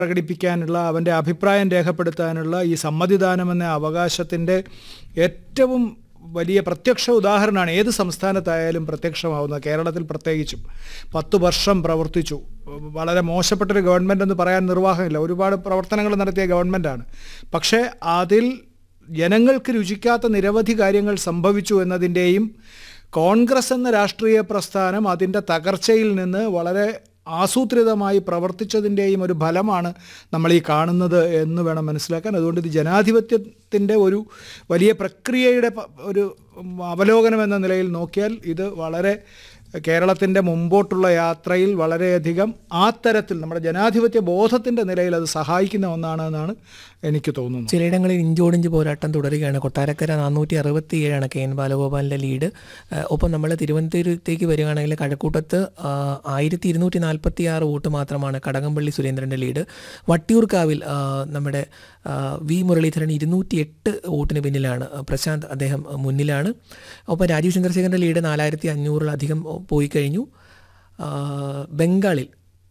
പ്രകടിപ്പിക്കാനുള്ള അവൻ്റെ അഭിപ്രായം രേഖപ്പെടുത്താനുള്ള ഈ സമ്മതിദാനം എന്ന അവകാശത്തിൻ്റെ ഏറ്റവും വലിയ പ്രത്യക്ഷ ഉദാഹരണമാണ് ഏത് സംസ്ഥാനത്തായാലും പ്രത്യക്ഷമാവുന്നത് കേരളത്തിൽ പ്രത്യേകിച്ചും പത്ത് വർഷം പ്രവർത്തിച്ചു വളരെ മോശപ്പെട്ടൊരു ഗവൺമെൻറ് എന്ന് പറയാൻ നിർവാഹമില്ല ഒരുപാട് പ്രവർത്തനങ്ങൾ നടത്തിയ ഗവൺമെൻറ്റാണ് പക്ഷേ അതിൽ ജനങ്ങൾക്ക് രുചിക്കാത്ത നിരവധി കാര്യങ്ങൾ സംഭവിച്ചു എന്നതിൻ്റെയും കോൺഗ്രസ് എന്ന രാഷ്ട്രീയ പ്രസ്ഥാനം അതിൻ്റെ തകർച്ചയിൽ നിന്ന് വളരെ ആസൂത്രിതമായി പ്രവർത്തിച്ചതിൻ്റെയും ഒരു ഫലമാണ് നമ്മൾ ഈ കാണുന്നത് എന്ന് വേണം മനസ്സിലാക്കാൻ അതുകൊണ്ട് ഇത് ജനാധിപത്യത്തിൻ്റെ ഒരു വലിയ പ്രക്രിയയുടെ പ- ഒരു അവലോകനം എന്ന നിലയിൽ നോക്കിയാൽ ഇത് വളരെ കേരളത്തിൻ്റെ മുമ്പോട്ടുള്ള യാത്രയിൽ വളരെയധികം ആ തരത്തിൽ നമ്മുടെ ജനാധിപത്യ ബോധത്തിൻ്റെ നിലയിൽ അത് സഹായിക്കുന്ന ഒന്നാണെന്നാണ് എനിക്ക് തോന്നുന്നത് ചിലയിടങ്ങളിൽ ഇഞ്ചോടിഞ്ച് പോരാട്ടം തുടരുകയാണ് കൊട്ടാരക്കര നാനൂറ്റി അറുപത്തി ഏഴാണ് കെ എൻ ബാലഗോപാലിൻ്റെ ലീഡ് ഏഹ് ഒപ്പം നമ്മൾ തിരുവനന്തപുരത്തേക്ക് വരികയാണെങ്കിൽ കഴക്കൂട്ടത്ത് ആയിരത്തി ഇരുന്നൂറ്റി നാൽപ്പത്തി ആറ് വോട്ട് മാത്രമാണ് കടകംപള്ളി സുരേന്ദ്രൻ്റെ ലീഡ് വട്ടിയൂർക്കാവിൽ ആ, നമ്മുടെ ആ, വി മുരളീധരൻ ഇരുന്നൂറ്റി എട്ട് വോട്ടിന് പിന്നിലാണ് പ്രശാന്ത് അദ്ദേഹം മുന്നിലാണ് ഒപ്പം രാജീവ് ചന്ദ്രശേഖരൻ്റെ ലീഡ് നാലായിരത്തി അഞ്ഞൂറിലധികം പോയി കഴിഞ്ഞു ആ, ബംഗാളിൽ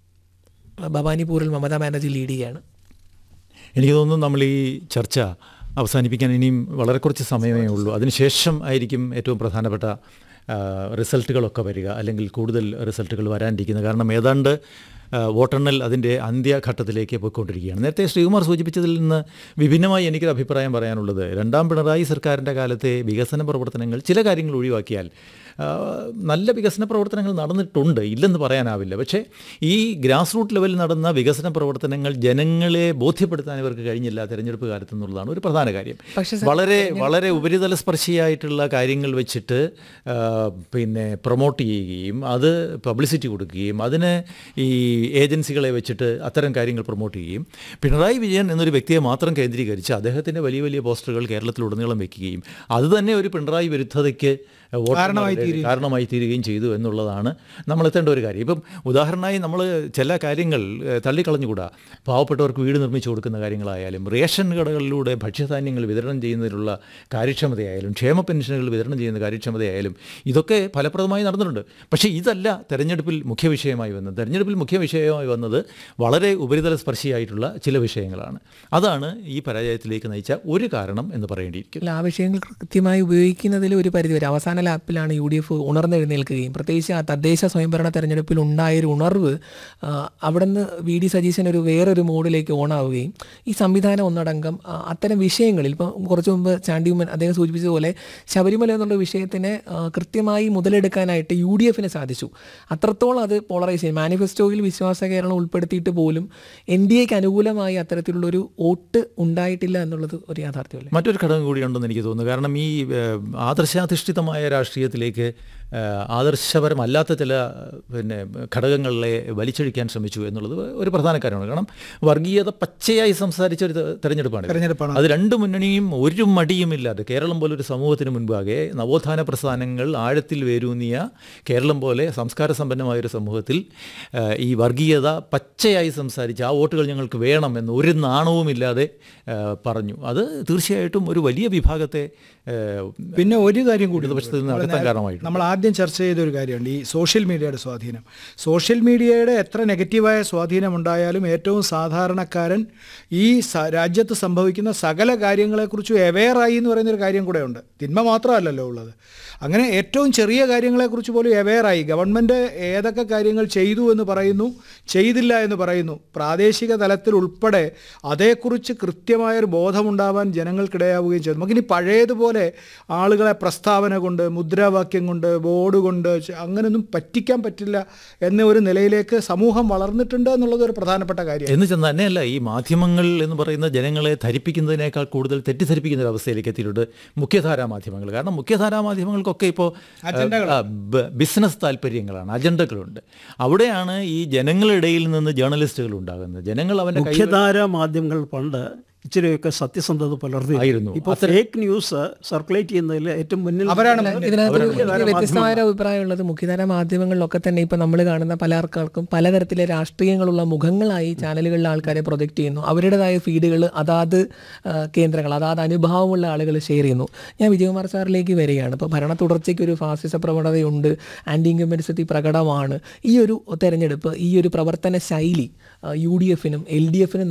ഭവാനിപൂരിൽ മമതാ ബാനർജി ലീഡ് ചെയ്യുകയാണ് എനിക്ക് തോന്നുന്നു നമ്മൾ ഈ ചർച്ച അവസാനിപ്പിക്കാൻ ഇനിയും വളരെ കുറച്ച് സമയമേ ഉള്ളൂ അതിനുശേഷം ആയിരിക്കും ഏറ്റവും പ്രധാനപ്പെട്ട ആ, റിസൾട്ടുകളൊക്കെ വരിക അല്ലെങ്കിൽ കൂടുതൽ റിസൾട്ടുകൾ വരാനിരിക്കുന്നത് കാരണം ഏതാണ്ട് ആ, വോട്ടെണ്ണൽ അതിൻ്റെ അന്ത്യഘട്ടത്തിലേക്ക് പോയിക്കൊണ്ടിരിക്കുകയാണ് നേരത്തെ ശ്രീകുമാർ സൂചിപ്പിച്ചതിൽ നിന്ന് വിഭിന്നമായി എനിക്കൊരു അഭിപ്രായം പറയാനുള്ളത് രണ്ടാം പിണറായി സർക്കാരിൻ്റെ കാലത്തെ വികസന പ്രവർത്തനങ്ങൾ ചില കാര്യങ്ങൾ ഒഴിവാക്കിയാൽ ആ, നല്ല വികസന പ്രവർത്തനങ്ങൾ നടന്നിട്ടുണ്ട് ഇല്ലെന്ന് പറയാനാവില്ല പക്ഷേ ഈ ഗ്രാസ് റൂട്ട് ലെവലിൽ നടന്ന വികസന പ്രവർത്തനങ്ങൾ ജനങ്ങളെ ബോധ്യപ്പെടുത്താൻ ഇവർക്ക് കഴിഞ്ഞില്ല തെരഞ്ഞെടുപ്പ് കാലത്ത് എന്നുള്ളതാണ് ഒരു പ്രധാന കാര്യം പക്ഷേ വളരെ വളരെ ഉപരിതല സ്പർശിയായിട്ടുള്ള കാര്യങ്ങൾ വെച്ചിട്ട് ആ, പിന്നെ പ്രൊമോട്ട് ചെയ്യുകയും അത് പബ്ലിസിറ്റി കൊടുക്കുകയും അതിന് ഈ ഏജൻസികളെ വെച്ചിട്ട് അത്തരം കാര്യങ്ങൾ പ്രൊമോട്ട് ചെയ്യുകയും പിണറായി വിജയൻ എന്നൊരു വ്യക്തിയെ മാത്രം കേന്ദ്രീകരിച്ച് അദ്ദേഹത്തിൻ്റെ വലിയ വലിയ പോസ്റ്ററുകൾ കേരളത്തിലുടനീളം വെക്കുകയും അത് തന്നെ ഒരു പിണറായി വിരുദ്ധതയ്ക്ക് വോട്ടർമാരുടെ കാരണമായി തീരുകയും ചെയ്തു എന്നുള്ളതാണ് നമ്മൾ എത്തേണ്ട ഒരു കാര്യം ഇപ്പം ഉദാഹരണമായി നമ്മൾ ചില കാര്യങ്ങൾ ഏഹ്, തള്ളിക്കളഞ്ഞുകൂടാ പാവപ്പെട്ടവർക്ക് വീട് നിർമ്മിച്ചു കൊടുക്കുന്ന കാര്യങ്ങളായാലും റേഷൻ കടകളിലൂടെ ഭക്ഷ്യധാന്യങ്ങൾ വിതരണം ചെയ്യുന്നതിനുള്ള കാര്യക്ഷമതയായാലും ക്ഷേമ പെൻഷനുകൾ വിതരണം ചെയ്യുന്ന കാര്യക്ഷമതയായാലും ഇതൊക്കെ ഫലപ്രദമായി നടന്നിട്ടുണ്ട് പക്ഷേ ഇതല്ല തെരഞ്ഞെടുപ്പിൽ മുഖ്യ വിഷയമായി വന്നത് തെരഞ്ഞെടുപ്പിൽ മുഖ്യ വിഷയമായി വന്നത് വളരെ ഉപരിതല സ്പർശിയായിട്ടുള്ള ചില വിഷയങ്ങളാണ് അതാണ് ഈ പരാജയത്തിലേക്ക് നയിച്ച ഒരു കാരണം എന്ന് പറയേണ്ടിയിരിക്കുന്നു അല്ല, ആ വിഷയങ്ങൾ കൃത്യമായി ഉപയോഗിക്കുന്നതിൽ ഒരു പരിധിവരെ അവസാന ലാപ്പിലാണ് യു ഡി എഫ് ഉണർന്നെഴുന്നേൽക്കുകയും പ്രത്യേകിച്ച് ആ തദ്ദേശ സ്വയംഭരണ തെരഞ്ഞെടുപ്പിൽ ഉണ്ടായൊരു ഉണർവ് ആ, അവിടുന്ന് വി ഡി സതീശൻ ഒരു വേറൊരു മോഡിലേക്ക് ഓണാവുകയും ഈ സംവിധാനം ഒന്നടങ്കം ആ, അത്തരം വിഷയങ്ങളിൽ ഇപ്പം കുറച്ച് മുമ്പ് ചാണ്ടിയുമ്മൻ അദ്ദേഹം സൂചിപ്പിച്ചതുപോലെ ശബരിമല എന്നുള്ള വിഷയത്തിനെ ആ, കൃത്യമായി മുതലെടുക്കാനായിട്ട് യു ഡി എഫിന് സാധിച്ചു അത്രത്തോളം അത് പോളറൈസ് ചെയ്യും മാനിഫെസ്റ്റോയിൽ വിശ്വാസ കേരളം ഉൾപ്പെടുത്തിയിട്ട് പോലും എൻ ഡി എക്ക് അനുകൂലമായി അത്തരത്തിലുള്ളൊരു വോട്ട് ഉണ്ടായിട്ടില്ല എന്നുള്ളത് ഒരു യാഥാർത്ഥ്യമല്ലേ മറ്റൊരു ഘടകം കൂടിയുണ്ടെന്ന് എനിക്ക് തോന്നുന്നു കാരണം ഈ ഏഹ്, ആദർശാധിഷ്ഠിതമായ രാഷ്ട്രീയത്തിലേക്ക് ഏഹ്, ആദർശപരമല്ലാത്ത ചില പിന്നെ ഘടകങ്ങളെ വലിച്ചഴിക്കാൻ ശ്രമിച്ചു എന്നുള്ളത് ഒരു പ്രധാന കാര്യമാണ് കാരണം വർഗീയത പച്ചയായി സംസാരിച്ച ഒരു തെ- തെരഞ്ഞെടുപ്പാണ് ഇത്. തെരഞ്ഞെടുപ്പാണ് അത് രണ്ട് മുന്നണിയും ഒരു മടിയുമില്ലാതെ കേരളം പോലെ ഒരു സമൂഹത്തിന് മുൻപാകെ നവോത്ഥാന പ്രസ്ഥാനങ്ങൾ ആഴത്തിൽ വേരൂന്നിയ കേരളം പോലെ സംസ്കാര സമ്പന്നമായ ഒരു സമൂഹത്തിൽ ആ, ഈ വർഗീയത പച്ചയായി സംസാരിച്ച് ആ വോട്ടുകൾ ഞങ്ങൾക്ക് വേണം എന്ന് ഒരു നാണവുമില്ലാതെ ആ, പറഞ്ഞു അത് തീർച്ചയായിട്ടും ഒരു വലിയ വിഭാഗത്തെ ആ, പിന്നെ ഒരു കാര്യം കൂടി ഇടതുപക്ഷത്ത് നിന്ന് അകറ്റാൻ കാരണമായിട്ടുണ്ട് നമ്മൾ ആദ്യം ചർച്ച ചെയ്ത ഒരു കാര്യമുണ്ട് ഈ സോഷ്യൽ മീഡിയയുടെ സ്വാധീനം സോഷ്യൽ മീഡിയയുടെ എത്ര നെഗറ്റീവായ സ്വാധീനം ഉണ്ടായാലും ഏറ്റവും സാധാരണക്കാരൻ ഈ സ- രാജ്യത്ത് സംഭവിക്കുന്ന സകല കാര്യങ്ങളെക്കുറിച്ചും അവെയറായി എന്ന് പറയുന്നൊരു കാര്യം കൂടെ ഉണ്ട് തിന്മ മാത്രമല്ലല്ലോ ഉള്ളത് അങ്ങനെ ഏറ്റവും ചെറിയ കാര്യങ്ങളെക്കുറിച്ച് പോലും അവെയറായി ഗവൺമെൻറ് ഏതൊക്കെ കാര്യങ്ങൾ ചെയ്തു എന്ന് പറയുന്നു ചെയ്തില്ല എന്ന് പറയുന്നു പ്രാദേശിക തലത്തിൽ ഉൾപ്പെടെ അതേക്കുറിച്ച് കൃത്യമായൊരു ബോധമുണ്ടാവാൻ ജനങ്ങൾക്കിടയാവുകയും ചെയ്തു നമുക്കിനി പഴയതുപോലെ ആളുകളെ പ്രസ്താവന കൊണ്ട് മുദ്രാവാക്യം കൊണ്ട് ബോർഡ് കൊണ്ട് ച- അങ്ങനെയൊന്നും പറ്റിക്കാൻ പറ്റില്ല എന്ന ഒരു നിലയിലേക്ക് സമൂഹം വളർന്നിട്ടുണ്ട് എന്നുള്ളത് ഒരു പ്രധാനപ്പെട്ട കാര്യം എന്ന് ചെന്ന് തന്നെയല്ല ഈ മാധ്യമങ്ങൾ എന്ന് പറയുന്ന ജനങ്ങളെ ധരിപ്പിക്കുന്നതിനേക്കാൾ കൂടുതൽ തെറ്റിദ്ധരിപ്പിക്കുന്ന ഒരു അവസ്ഥയിലേക്ക് എത്തിയിട്ടുണ്ട് മുഖ്യധാരാ മാധ്യമങ്ങൾ കാരണം മുഖ്യധാരാ മാധ്യമങ്ങൾക്കൊക്കെ ഇപ്പോൾ ബിസിനസ് താല്പര്യങ്ങളാണ് അജണ്ടകളുണ്ട് അവിടെയാണ് ഈ ജനങ്ങളിടയിൽ നിന്ന് ജേർണലിസ്റ്റുകൾ ഉണ്ടാകുന്നത് ജനങ്ങൾ അവൻ്റെ കൈ മുഖ്യധാര മാധ്യമങ്ങൾ പണ്ട് ഇച്ചിരിയൊക്കെ സത്യസന്ധത പുലർത്തി ആയിരുന്നു. ഇപ്പോൾ ഫേക്ക് ന്യൂസ് സർക്കുലേറ്റ് ചെയ്യുന്നതിൽ ഏറ്റവും മുന്നിൽ അവരാണ് ഇതിനകത്ത് എനിക്ക് വ്യത്യസ്തമായ ഒരു അഭിപ്രായമുള്ളത് മുഖ്യധാര മാധ്യമങ്ങളിലൊക്കെ തന്നെ ഇപ്പൊ നമ്മൾ കാണുന്ന പല ആൾക്കാർക്കും പലതരത്തിലെ രാഷ്ട്രീയങ്ങളുള്ള മുഖങ്ങളായി ചാനലുകളിലെ ആൾക്കാരെ പ്രൊജക്ട് ചെയ്യുന്നു അവരുടേതായ ഫീഡുകൾ അതാത് ആ, കേന്ദ്രങ്ങൾ അതാത് അനുഭവമുള്ള ആളുകൾ ഷെയർ ചെയ്യുന്നു ഞാൻ വിജയകുമാർ സാറിലേക്ക് വരികയാണ് ഇപ്പോൾ ഭരണ തുടർച്ചയ്ക്ക് ഒരു ഫാസിസ പ്രവണതയുണ്ട് ആൻറ്റി ഇൻകമ്പൻസി പ്രകടമാണ് ഈ ഒരു തെരഞ്ഞെടുപ്പ് ഈ ഒരു പ്രവർത്തന ശൈലി യു ഡി എഫിനും എൽ ഡി എഫിനും